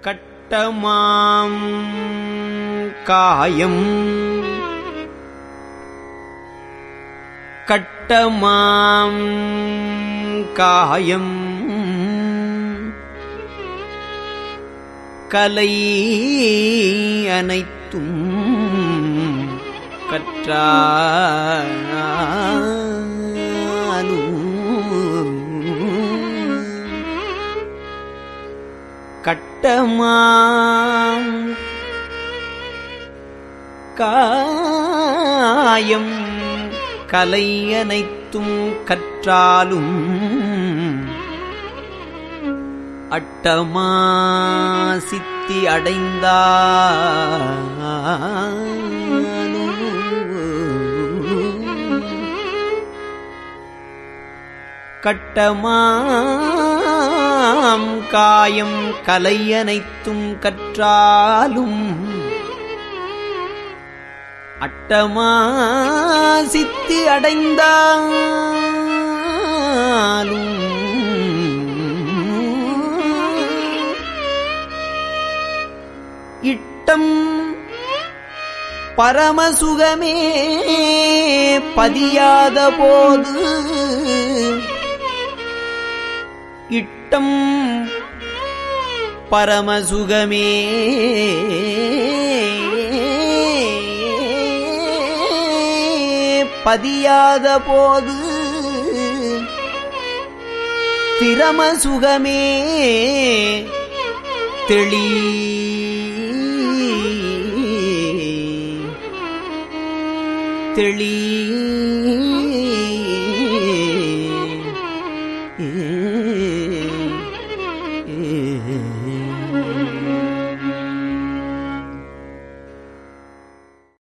கட்டமாம் காயம் கட்டமாம் காயம் கலை அனைத்தும் கற்றாலும் கட்டமாம் காயம் கலை அனைத்தும் கற்றாலும் அட்டமா சித்தி அடைந்தாலும் கட்டமாம் காயம் கலை அனைத்தும் கற்றாலும் அட்டமா சித்தி அடைந்தாலும் இட்டம் பரமசுகமே பதியாத போது இட்டம் பரமசுகமே பதியாத போது திரமசுகமே தெளி தெளி ஏ